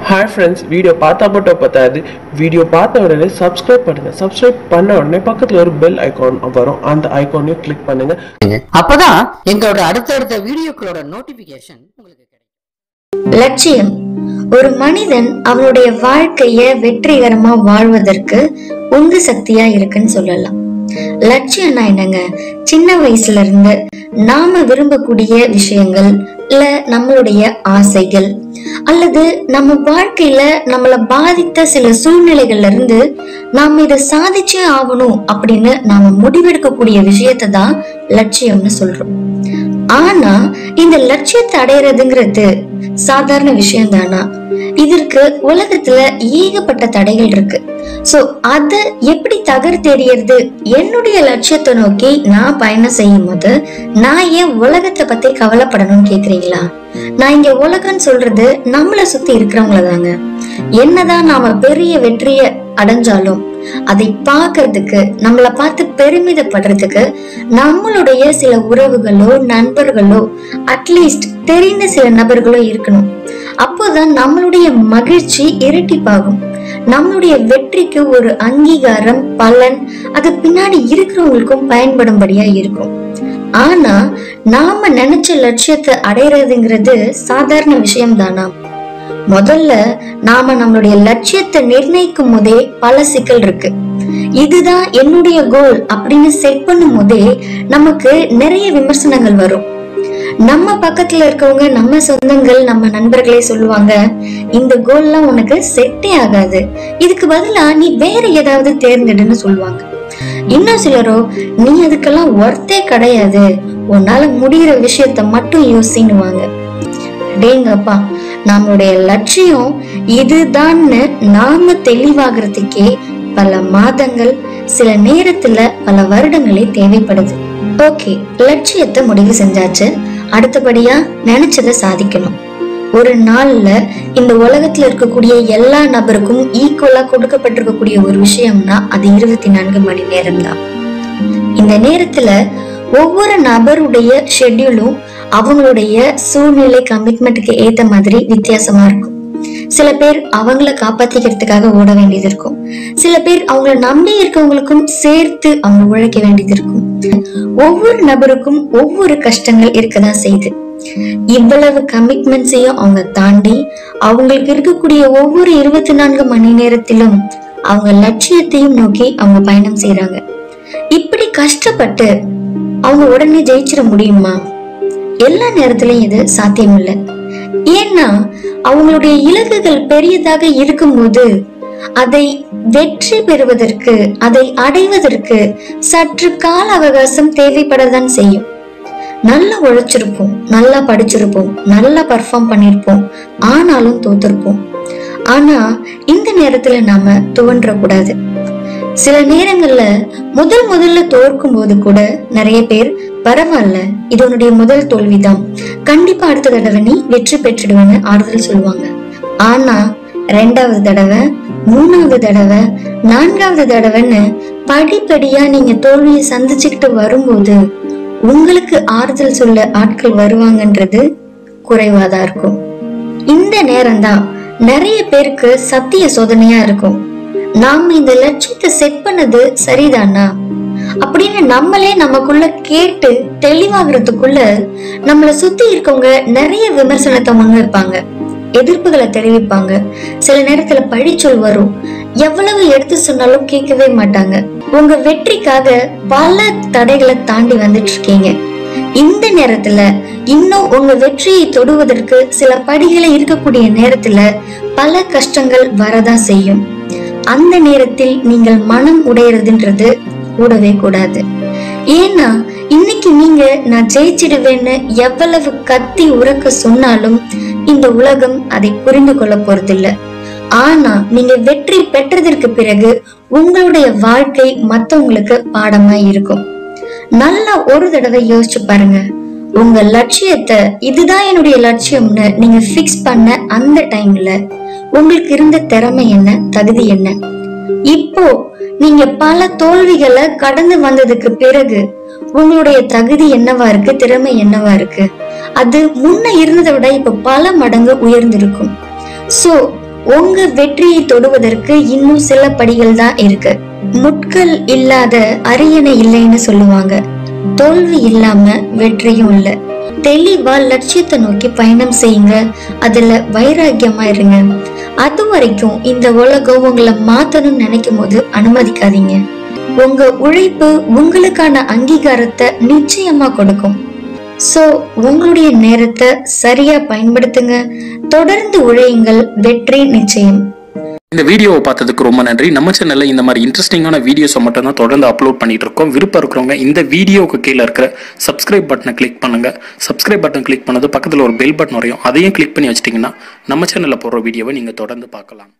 hi friends video பார்த்தா மட்டும் பத்தாது வீடியோ பார்த்த உடனே சப்ஸ்கிரைப் பண்ணுங்க சப்ஸ்கிரைப் பண்ண உடனே பக்கத்துல ஒரு பெல் ஐகான் வரும் அந்த ஐகானையும் கிளிக் பண்ணுங்க அப்பதான் எங்களோட அடுத்தடுத்த வீடியோக்களோட நோட்டிபிகேஷன் உங்களுக்கு கிடைக்கும் லட்சியம் ஒரு மனிதன் அவனுடைய வாழ்க்கைய வெற்றிகரமா வாழ்வதற்கு உந்து சக்தியா இருக்குன்னு சொல்லலாம் லட்சியம்னா என்னங்க சின்ன வயசுல இருந்து நாம விரும்பக்கூடிய விஷயங்கள் இல்ல நம்மளுடைய ஆசைகள் அல்லது நம்ம வாழ்க்கையில நம்மள பாதித்த சில சூழ்நிலைகள்ல இருந்து நாம இதை சாதிச்சே ஆகணும் அப்படின்னு நாம முடிவெடுக்கக்கூடிய விஷயத்தை தான் லட்சியம்னு சொல்றோம் ஆனா இந்த லட்சியத்தை அடையிறதுங்கிறது சாதாரண விஷயம் தானா இதற்கு உலகத்துல ஏகப்பட்ட தடைகள் இருக்கு சோ அத எப்படி தகர்த்தெறியறது என்னுடைய லட்சியத்தை நோக்கி நான் பயணம் செய்யும் போது நான் ஏன் உலகத்தை பத்தி கவலைப்படணும்னு கேக்குறீங்களா நான் இங்க உலகம்னு சொல்றது நம்மள சுத்தி இருக்கிறவங்கள தாங்க என்னதான் நாம பெரிய வெற்றிய அடைஞ்சாலும் அதை பார்க்கிறதுக்கு நம்மள பார்த்து பெருமிதப்படுறதுக்கு நம்மளுடைய சில உறவுகளோ நண்பர்களோ அட்லீஸ்ட் தெரிந்த சில நபர்களோ இருக்கணும் அப்போதான் நம்மளுடைய மகிழ்ச்சி இரட்டிப்பாகும் நம்மளுடைய வெற்றிக்கு ஒரு அங்கீகாரம் பலன் அது பின்னாடி இருக்கிறவங்களுக்கும் பயன்படும்படியா இருக்கும் ஆனா நாம நினைச்ச லட்சியத்தை அடையிறதுங்கிறது சாதாரண விஷயம் தானா முதல்ல நாம நம்மளுடைய லட்சியத்தை நிர்ணயிக்கும் போதே பல சிக்கல் இருக்கு இதுதான் என்னுடைய கோல் அப்படின்னு செட் பண்ணும் போதே நமக்கு நிறைய விமர்சனங்கள் வரும் நம்ம பக்கத்துல இருக்கவங்க நம்ம சொந்தங்கள் நம்ம நண்பர்களே சொல்லுவாங்க இந்த கோல்லாம் உனக்கு செட்டே ஆகாது இதுக்கு பதிலா நீ வேற ஏதாவது தேர்ந்தெடுன்னு சொல்லுவாங்க இன்னும் சிலரோ நீ அதுக்கெல்லாம் ஒர்த்தே கிடையாது உன்னால முடிகிற விஷயத்த மட்டும் யோசின்னுவாங்க டேங்கப்பா நம்மளுடைய லட்சியம் இதுதான்னு நாம தெளிவாகிறதுக்கே பல மாதங்கள் சில நேரத்துல பல வருடங்களே தேவைப்படுது ஓகே லட்சியத்தை முடிவு செஞ்சாச்சு அடுத்தபடியா நினைச்சதை சாதிக்கணும் ஒரு நாள்ல இந்த உலகத்துல இருக்கக்கூடிய எல்லா நபருக்கும் ஈக்குவலா கொடுக்கப்பட்டிருக்கக்கூடிய ஒரு விஷயம்னா அது இருபத்தி நான்கு மணி நேரம் தான் இந்த நேரத்துல ஒவ்வொரு நபருடைய ஷெட்யூலும் அவங்களுடைய சூழ்நிலை கமிட்மெண்ட்டுக்கு ஏத்த மாதிரி வித்தியாசமா இருக்கும் சில பேர் அவங்கள காப்பாத்திக்கிறதுக்காக ஓட வேண்டியது இருக்கும் சில பேர் அவங்கள நம்பி இருக்கவங்களுக்கும் சேர்த்து அவங்க உழைக்க வேண்டியது இருக்கும் ஒவ்வொரு நபருக்கும் ஒவ்வொரு கஷ்டங்கள் இருக்கதான் செய்யுது இவ்வளவு கமிட்மெண்ட்ஸையும் அவங்க தாண்டி அவங்களுக்கு இருக்கக்கூடிய ஒவ்வொரு இருபத்தி நான்கு மணி நேரத்திலும் அவங்க லட்சியத்தையும் நோக்கி அவங்க பயணம் செய்யறாங்க இப்படி கஷ்டப்பட்டு அவங்க உடனே ஜெயிச்சிட முடியுமா எல்லா நேரத்திலயும் இது சாத்தியம் இல்லை ஏன்னா அவங்களுடைய இலக்குகள் பெரியதாக இருக்கும்போது அதை வெற்றி பெறுவதற்கு அதை அடைவதற்கு சற்று கால அவகாசம் தேவைப்படத்தான் செய்யும் நல்லா உழைச்சிருப்போம் நல்லா படிச்சிருப்போம் நல்லா பர்ஃபார்ம் பண்ணிருப்போம் ஆனாலும் தோத்திருப்போம் ஆனா இந்த நேரத்துல நாம துவன்ற கூடாது சில நேரங்கள்ல முதல் முதல்ல தோற்கும் போது கூட நிறைய பேர் பரவாயில்ல இது உன்னுடைய முதல் தோல்விதான் கண்டிப்பா அடுத்த தடவை நீ வெற்றி பெற்றுடுவேன்னு ஆறுதல் சொல்லுவாங்க ஆனா ரெண்டாவது தடவை மூணாவது தடவை நான்காவது தடவைன்னு படிப்படியா நீங்க தோல்வியை சந்திச்சுக்கிட்டு வரும்போது உங்களுக்கு ஆறுதல் சொல்ல ஆட்கள் வருவாங்கன்றது குறைவாதான் இருக்கும் இந்த நேரம்தான் நிறைய பேருக்கு சத்திய சோதனையா இருக்கும் நாம இந்த லட்சியத்தை செட் பண்ணது சரிதானா அப்படின்னு நம்மளே நமக்குள்ள கேட்டு தெளிவாகிறதுக்குள்ள நம்மள சுத்தி இருக்கவங்க நிறைய விமர்சனத்தை முன்வைப்பாங்க எதிர்ப்புகளை தெரிவிப்பாங்க சில நேரத்துல பழிச்சொல் வரும் எவ்வளவு எடுத்து சொன்னாலும் கேட்கவே மாட்டாங்க உங்க வெற்றிக்காக பல தடைகளை தாண்டி வந்துட்டு இருக்கீங்க இந்த நேரத்துல இன்னும் உங்க வெற்றியை தொடுவதற்கு சில படிகளை இருக்கக்கூடிய நேரத்துல பல கஷ்டங்கள் வரதான் செய்யும் அந்த நேரத்தில் நீங்கள் மனம் உடையறதுன்றது கூடவே கூடாது ஏன்னா இன்னைக்கு நீங்க நான் ஜெயிச்சிடுவேன்னு எவ்வளவு கத்தி உறக்க சொன்னாலும் இந்த உலகம் அதை புரிந்து கொள்ள போறதில்ல ஆனா நீங்க வெற்றி பெற்றதற்கு பிறகு உங்களுடைய வாழ்க்கை மத்தவங்களுக்கு பாடமா இருக்கும் நல்லா ஒரு தடவை யோசிச்சு பாருங்க உங்க லட்சியத்தை இதுதான் என்னுடைய லட்சியம்னு நீங்க ஃபிக்ஸ் பண்ண அந்த டைம்ல உங்களுக்கு இருந்த திறமை என்ன தகுதி என்ன இப்போ நீங்க பல தோல்விகளை கடந்து வந்ததுக்கு பிறகு உங்களுடைய தகுதி என்னவா இருக்கு திறமை என்னவா இருக்கு அது முன்ன இருந்ததை விட இப்ப பல மடங்கு உயர்ந்திருக்கும் சோ உங்க வெற்றியை தொடுவதற்கு இன்னும் சில படிகள் தான் இருக்கு முட்கள் இல்லாத அரியணை இல்லைன்னு சொல்லுவாங்க தோல்வி இல்லாம வெற்றியும் இல்ல தெளிவா லட்சியத்தை நோக்கி பயணம் செய்யுங்க அதுல வைராக்கியமா இருங்க அது வரைக்கும் இந்த உலகம் உங்களை மாத்தணும்னு நினைக்கும் போது அனுமதிக்காதீங்க உங்க உழைப்பு உங்களுக்கான அங்கீகாரத்தை நிச்சயமா கொடுக்கும் சோ உங்களுடைய நேரத்தை சரியா பயன்படுத்துங்க தொடர்ந்து உழையுங்கள் வெற்றி நிச்சயம் இந்த வீடியோவை பார்த்ததுக்கு ரொம்ப நன்றி நம்ம சேனல்ல இந்த மாதிரி இன்ட்ரெஸ்டிங்கான வீடியோஸை மட்டும் தான் தொடர்ந்து அப்லோட் பண்ணிட்டு இருக்கோம் விருப்பம் இருக்கிறவங்க இந்த வீடியோவுக்கு கீழே இருக்கிற சப்ஸ்கிரைப் பட்டனை கிளிக் பண்ணுங்க சப்ஸ்கிரைப் பட்டன் கிளிக் பண்ணது பக்கத்தில் ஒரு பெல் பட்டன் வரையும் அதையும் கிளிக் பண்ணி வச்சிட்டிங்கன்னா நம்ம சேனலில் போடுற வீடியோவை நீங்கள் தொடர்ந்து பார்க்கலாம்